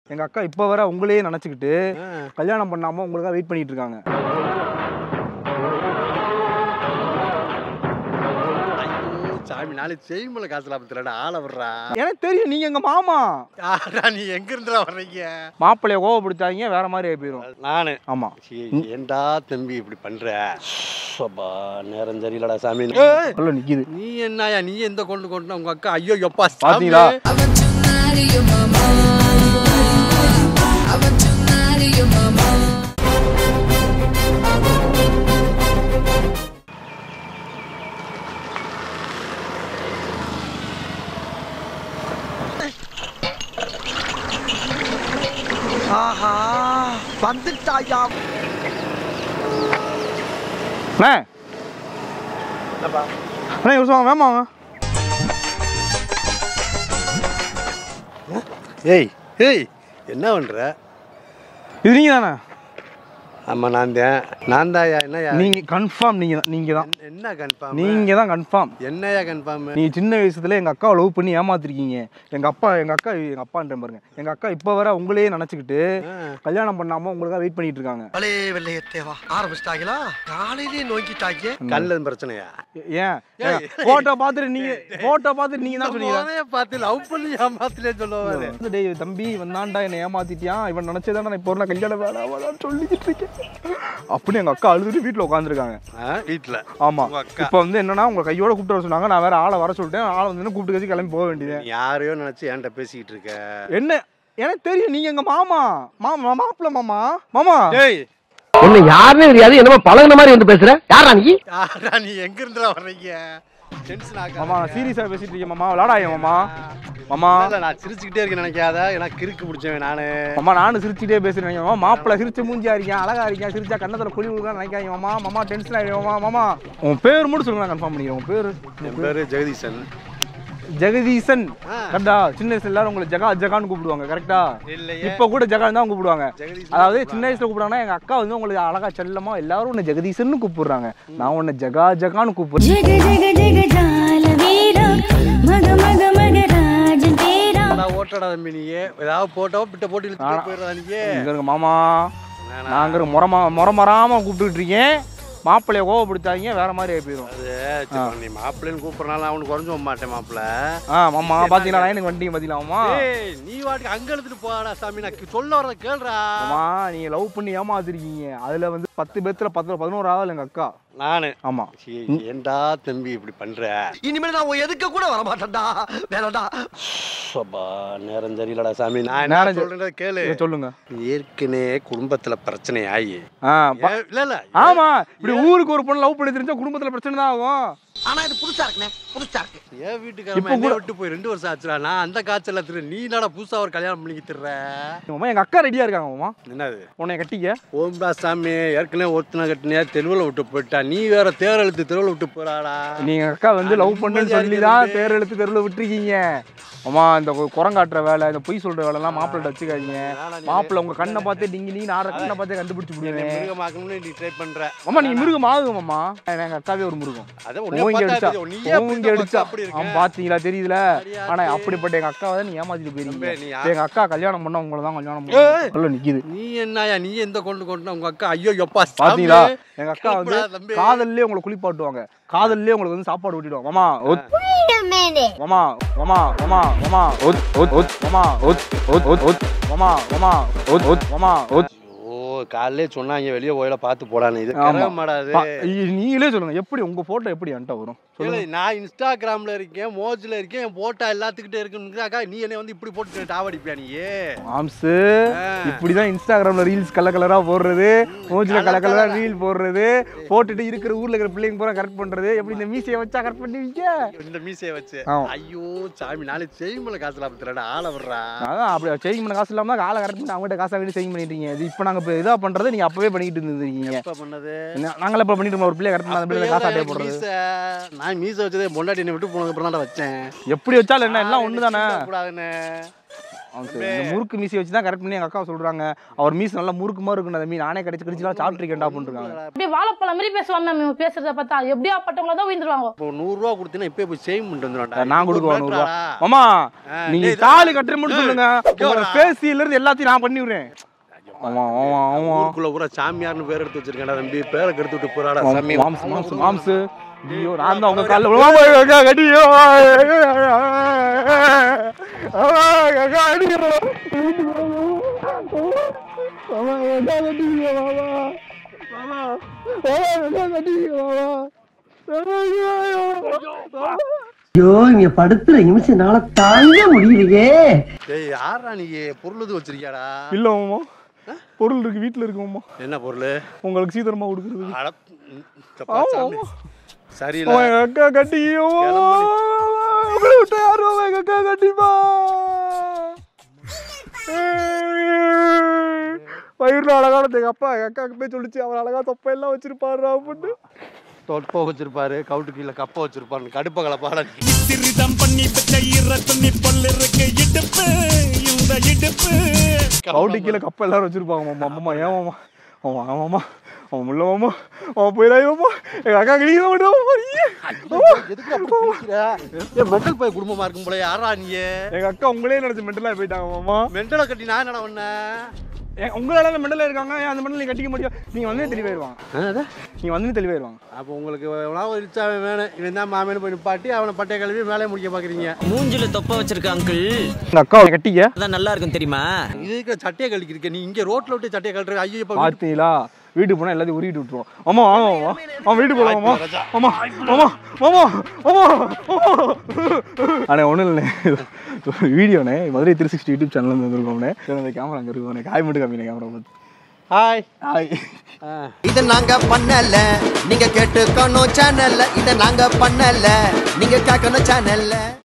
எங்க அக்கா இப்போ வர உங்களையே நினைச்சுக்கிட்டு கல்யாணம் பண்ணாம உங்களுக்காக வெயிட் பண்ணிட்டு இருக்காங்க ஐயோ சாமி நாளைக்கு செய்முல காசு லாபத்துலடா ஆளை விடுறா எனக்கு தெரியும் நீங்க எங்க மாமா யாரா நீ எங்க இருந்துடா வர்றீங்க மாப்பிள்ளைய கோவப்படுத்தாங்க வேற மாதிரி ஆகி போயிடும் நானு ஆமா சீ, ஏன்டா தம்பி இப்படி பண்ற சபா நேரம் சரியில்லடா சாமி சொல்ல நிக்குது நீ என்னயா நீ எந்த கொண்டு கொண்டு உங்க அக்கா ஐயோ எப்பா சாமி. பாத்தீங்களா? I want to marry your mama. I want to marry your mama. ஆஹா வந்துட்டாயா அண்ணே அண்ணே இவர் சொல்லுவாங்க வேமா வாங்க ஏய் ஏய் என்ன பண்ற இது நீங்க தானே ஆமா நான் தான் நான் தான்யா என்னயா நீங்க கன்ஃபார்ம் நீங்க தான் நீங்க தான் என்ன கன்ஃபார்ம் நீங்க தான் கன்ஃபார்ம் என்னயா கன்ஃபார்ம் நீங்க சின்ன வயசுல எங்க அக்காவை லவ் பண்ணி ஏமாத்திருக்கீங்க எங்க அப்பா எங்க அக்கா எங்க அப்பான்ற பாருங்க எங்க அக்கா இப்போ வர உங்களையே நினைச்சுக்கிட்டு கல்யாணம் பண்ணாம உங்களுக்காக வெயிட் பண்ணிட்டு இருக்காங்க பலே வெள்ளையத்தேவா ஆரம்பிச்சிட்டாங்களா காலையிலே நோக்கிட்டாங்க கண்ணில் பிரச்சனையா ஏன் போட்டோ பார்த்துட்டு நீங்க போட்டோ பார்த்துட்டு நீங்க தான் சொன்னீங்க போனே பார்த்து லவ் பண்ணி ஏமாத்திலே சொல்லுவாரு வந்து டேய் தம்பி வந்தாண்டா என்னை ஏமாத்திட்டியான் இவன் நினைச்சதாண்டா நான் இப்போ நான் கல்யாணம் வேணாம் சொல்லிக்கிட்டு இருக்கேன் அப்படி எங்க அக்கா அழுதுட்டு வீட்டில் உட்காந்துருக்காங்க வீட்டுல ஆமா உங்க அக்கா. இப்போ வந்து என்னன்னா உங்க கையோட கூப்பிட்டு வர சொன்னாங்க நான் வேற ஆளை வர சொல்லிட்டேன் ஆளை வந்து கூப்பிட்டு வச்சு கிளம்பி போக வேண்டியது நீ யாரையோ நினைச்சு என்கிட்ட பேசிக்கிட்டு இருக்க என்ன எனக்கு தெரியும் நீங்க எங்க மாமா மாமா மாப்பிள்ள மாமா மாமா ஏய் உன்னை யாருன்னு தெரியாது என்னமோ பழகுன மாதிரி வந்து பேசுற யாரா நீ யாரா நீ எங்க இருந்துடா வர்றீங்க டென்ஷன் மாமா ஆகாத சீரியஸா பேசிட்டு இருக்கேன் மாமா விளாடாய மாமா மாமா இல்ல, நான் சிரிச்சுக்கிட்டே இருக்கேன் நினைக்காத ஏன்னா கிறுக்கு பிடிச்சவன் நானு மாமா நானும் சிரிச்சுட்டே பேசுறேன் மாமா மாப்பிள்ள சிரிச்சு மூஞ்சியா இருக்கேன் அழகா இருக்கேன் சிரிச்சா கண்ணத்துல குழி விழுக நினைக்காங்க மாமா மாமா டென்ஷன் ஆயிடும் மாமா மாமா உன் பேர் மட்டும் சொல்லுங்க நான் கன்ஃபார்ம் பண்ணிக்கிறேன் உன் பேரு என் பேரு ஜெகதீசன் ஜெகதீசன் ஆ. கரெக்டா சின்ன வயசுல எல்லாரும் உங்களை ஜகா ஜகான்னு கூப்பிடுவாங்க கரெக்டா இல்லையே இப்ப கூட ஜகான் தான் கூப்பிடுவாங்க ஜெகதீசன் அதாவது சின்ன வயசுல கூப்பிடுறாங்கன்னா எங்க அக்கா வந்து உங்களுக்கு அழகா செல்லமா எல்லாரும் உன்னை ஜெகதீசன் கூப்பிடுறாங்க நான் உன்னை ஜகா ஜகான்னு கூப்பிடுறேன் जग जग जग जाल वीरा मग मग मग राज तेरा நான் ஓட்டடா தம்பி நீயே ஏதாவது போட்டோ பிட்ட போட்டு இழுத்துட்டு போயிடுறா நீயே இங்க இருங்க மாமா வேணாம். நான் அங்க இருக்க முறமா முறமறாம கூப்பிட்டுட்டு இருக்கேன் மாப்பிள்ளைய கோவப்படுத்தாதீங்க வேற மாதிரி ஆகி போயிடும் அது சரி, நீ மாப்பிள்ளைன்னு கூப்பிடறனால அவனுக்கு குறைஞ்சு போக மாட்டேன் மாப்பிள்ள ஆ மாமா பாத்தீங்களா லைனுக்கு வண்டிங்க பாத்தீங்களா மாமா ஏய் நீ வாட்டுக்கு அங்க எடுத்துட்டு போடா சாமி நான் சொல்ல வரத கேளுடா மாமா நீங்க லவ் பண்ணி ஏமாத்திருக்கீங்க அதுல வந்து பத்து பேத்துல பத்து பதினோரு ஆள் எங்க அக்கா நானு ஆமா சீ, ஏன்டா தம்பி இப்படி பண்ற இனிமேல் நான் உன் எதுக்க கூட வர மாட்டேன்டா வேணாடா சபா நேரம் சரியில்லடா சாமி நான் என்ன நேரம் சரி- சொல்றேன் கேளு இதை சொல்லுங்க ஏற்கனவே குடும்பத்துல பிரச்சனை ஆகி ஆ ப- ஏ, இல்ல இல்ல ஆமா இப்படி ஊருக்கு ஒரு பொண்ணு லவ் பண்ணி தெரிஞ்சா குடும்பத்துல பிரச்சனை தான் ஆகும் ஆனா இது புதுசா இருக்குண்ணே புதுசா இருக்கு என் வீட்டுக்காரமா இப்ப என்ன கூட- விட்டு போய் ரெண்டு வருஷம் ஆச்சுடா நான் அந்த காய்ச்சல திரு நீ என்னடா புதுசா ஒரு கல்யாணம் பண்ணி திர்ற மாமா எங்க அக்கா ரெடியா இருக்காங்க மாமா என்னது உன்னை கட்டிக்க ஓம்பா சாமி ஏற்கனவே ஒருத்தனை கட்டினியா தெருவில் விட்டு போயிட்டா நீ வேற தேர் எழுத்து தெருவில் விட்டு போறாடா நீங்க அக்கா வந்து நான் லவ் பண்ணுன்னு நிம்மதியா சொல்லி தான் இருக்கிறது. பேர் எழுத்து தெருவில் விட்டுருக்கீங்க அம்மா இந்த கு- குரங்காட்டுற வேலை இந்த பொய் சொல்ற வேலை எல்லாம் மாப்பிள்ளை வச்சுக்காதீங்க வேணாம் நீ- மாப்பிள்ளை உங்க கண்ணை பார்த்து நீங்க நீ நார கண்ணை பார்த்து கண்டுபிடிச்சு என்னை விடுவேன் மிருகமாக்கணும்னு நீ ட்ரை பண்ற அம்மா நீங்க மிருகம் ஆகுங்க மாமா எங்க அக்காவே ஒரு மிருகம் அதான் உன்னைய ஓங்கி பார்த்தா அடிச்சா தெரியும். நீயே அப்படி ஓங்கி இருக்க, அடிச்சா அப்படி இருக்க. அவன் பாத்தீங்களா தெரியுதுல சரியா ஆனா சரி. அப்படிப்பட்ட எங்க அக்காவை தான் நீ ஏமாத்திட்டு போயிருக்கீங்க தம்பி, நீ யா- இப்ப எங்க அக்கா கல்யாணம் பண்ணா உங்களை தான் கல்யாணம் ஏய். பண்ண நிக்குது நீ என்னயா நீ எந்த கொண்டு கொண்டு உங்க அக்கா ஐயோ எப்பா சாமி. பாத்தீங்களா எங்க அக்கா வந்து கிளம்புடா தம்பி. காதல்லே உங்களை குளிப்பாட்டுவாங்க காதல்லே உங்களுக்கு வந்து சாப்பாடு ஊட்டிடுவாங்க மாமா ஒத் மாமா மாமா மாமா மாமா ஒத் ஒத் ஒத் மாமா ஒத் ஒத் ஒத் ஒத் மாமா மாமா ஒத் ஒத் மாமா ஒத் ஓ காலையிலே சொன்னாங்க வெளியே போயில பார்த்து போடான்னு இது ஆமா. கரக மாடாது பா- இ- நீங்களே சொல்லுங்க எப்படி உங்க போட்டோ எப்படி என்கிட்ட வரும் சொல்லுங்க ஏலே, நான் இன்ஸ்டாகிராம்ல இருக்கேன் மோஜ்ல இருக்கேன் என் போட்டா எல்லாத்துக்கிட்டே இருக்குன்னு நீ என்ன வந்து இப்படி போட்டு டாவடிப்பியா நீ ஆம்ஸு இப்படிதான் இன்ஸ்டாகிராம்ல ரீல்ஸ் கலர் கலரா போடுறது மூஞ்சில கலர் கலரா ரீல் போடுறது போட்டுட்டு இருக்கிற ஊர்ல இருக்கிற பிள்ளைங்க பூரா கரெக்ட் பண்றது எப்படி இந்த மீசையை வச்சா கரெக்ட் பண்ணுவீங்க இந்த மீசையை வச்சு ஆமா. ஐயோ சாமி நாளைக்கு செய்முல காசு லாபத்துலடா ஆளை விடுறா அதான் அப்படி சேஞ்ச் பண்ண காசு இல்லாம காலை கரெக்ட் பண்ணி அவங்ககிட்ட காசை வாங்கி சேஞ்ச் பண்ணிட்டீங்க இது இப்போ நாங்க இப்போ இதா பண்றது நீங்க அப்பவே பண்ணிட்டு இருந்திருக்கீங்க எப்ப பண்ணது என்ன- நாங்களே இப்போ பண்ணிட்டு இருக்கோம், ஒரு பிள்ளைய கரெக்ட் பண்ண அந்த பிள்ளைய காசு ஆட்டையை போடுறது மீசை. நான் மீசை வச்சதே பொண்டாட்டி என்னை விட்டு போனதுக்கு அப்புறம் தான் வச்சேன் எப்படி வச்சாலும் என்ன எல்லாம் ஒண்ணு தானே கூடாதுன்னு ஆமாம் சார் இந்த முறுக்கு மீசி வச்சு தான் கரெக்ட் பண்ணி எங்கள் அக்கா சொல்கிறாங்க அவர் மீஸ் நல்லா முறுக்கு மாதிரி இருக்குன்னு அந்த மீன் நானே கடிச்சு கடிச்சுலாம் சாப்பிட்ருக்கேன்டா அப்படின்றாங்க அப்படியே வாழைப்பழம் மாதிரி பேசுவான் மேம் இவன் பேசுறத பார்த்தா எப்படியா பட்டவங்கள தான் உயிர்ந்துருவாங்க இப்போ நூறுரூவா கொடுத்தீங்கன்னா இப்பயே போய் சேவ் பண்ணிட்டு வந்துடும்டா நான் கொடுக்குவேன் நூறுரூவா மேட்ரா? மாமா ஆ, நீங்க டேய், தாலி கட்டுற மட்டும் சொல்லுங்க இங்க உங்களோட வாடா. ஃபேஸில இருந்து எல்லாத்தையும் நான் பண்ணி விடுறேன் ஆமா ஆமா ஆமா ஊருக்குள்ள பூரா சாமியார்னு பேர் எடுத்து வச்சிருக்கேன்டா தம்பி பேரை கெடுத்து விட்டு போறாடா சாமி மாம்ஸ் மாம்ஸ் மாம்ஸ் ஐயோ நான் தான் உங்க கால்ல விழுவாம அக்கா கட்டியோ அக்கா அடிக்கிறோம் மாமா அக்கா கட்டிக்கோ மாமா மாமா அக்கா கட்டிக்கோ மாமா ஐயோ இங்க படுத்துற நிமிஷம் என்னால தாங்க முடியலையே டேய் யாரா நீ பொருள் எதுவும் வச்சிருக்கியாடா இல்ல மாமா பொருள் இருக்கு வீட்டுல இருக்கு மாமா என்ன பொருள் உங்களுக்கு சீக்கிரமா கொடுக்குறது அட ம், சப்பா, ஆமா, சாமி. ஆமா. சரியில்லை அவன் எங்க அக்கா கட்டியோ கிளம்பு. உங்களை விட்டு யாரும் அவன் எங்க அக்கா கட்டிப்பா பயிர்ல அழகான எங்க அப்பா எங்க அக்காக்கு போய் சொல்லிச்சு அவர் அழகா தொப்பை எல்லாம் வச்சிருப்பாரு அப்படின்னு தொப்பை வச்சிருப்பாரு கவுட்டு கீழே கப்பை வச்சிருப்பாரு கடுப்ப கலப்பாடா நீ திருதம் பண்ணி வச்ச ஈர துணி பல்லிருக்கு இடுப்பு இந்த இடுப்பு கவுட்டி கீழே கப்பை எல்லாரும் வச்சிருப்பாங்க மாமா அம்மா ஏன் மாமா அவன் ஆமாம்மா அவன் முள்ள மாமா அவன் போயிடாயம்மா எங்க அக்கா கிளிக்க மாட்டோம் எதுக்கு அப்படி குளிக்கிற ஏன் மெண்டல் போய் குடும்பமா இருக்கும் போல யாரா நீ எங்க அக்கா உங்களே நினைச்சு மெண்டலா போயிட்டாங்க மாமா மெண்டலை கட்டி நான் என்ன பண்ண ஏன் உங்களால அந்த மெண்டல இருக்காங்க ஏன் அந்த மெண்டல் நீ கட்டிக்க முடியும் நீங்க வந்து தெளிவாயிருவாங்க நீங்க வந்து தெளிவாயிருவாங்க அப்போ உங்களுக்கு எவனா ஒரு ரிச்சா வேணும் இவன் தான் மாமேனு போய் நிப்பாட்டி அவனை பட்டைய கழுவி வேலையை முடிக்க பாக்குறீங்க மூஞ்சில தொப்ப வச்சிருக்க அங்கிள் எங்க அக்கா கட்டிக்க அதான் நல்லா இருக்கும் தெரியுமா இது இருக்கிற சட்டையை கழிக்கிறீங்க நீ இங்க ரோட்ல விட்டு சட்டையை கழட்டுற ஐயோ இப்ப வீட்டு- பாத்தீங்களா வீட்டுக்கு போனா எல்லாத்தையும் உருவிட்டு விட்டுருவோம் ஆமா ஆமா ஆமா ஆமா வீட்டுக்கு போலாம் ஆமா ஆமா ஆமா ஆமா ஆமா அண்ணே ஒன்றும் இல்லை வீடியோண்ணே Madurai three sixty YouTube channel வந்து வந்திருக்கோம்ண்ணே சரி அந்த கேமரா அங்கே இருக்கும்ண்ணே காய் மட்டும் காமிங்க கேமரா பார்த்து ஹாய் ஹாய் இது நாங்க பண்ணல நீங்க கேட்டுக்கணும் சேனல்ல இத நாங்க பண்ணல நீங்க கேட்கணும் சேனல்ல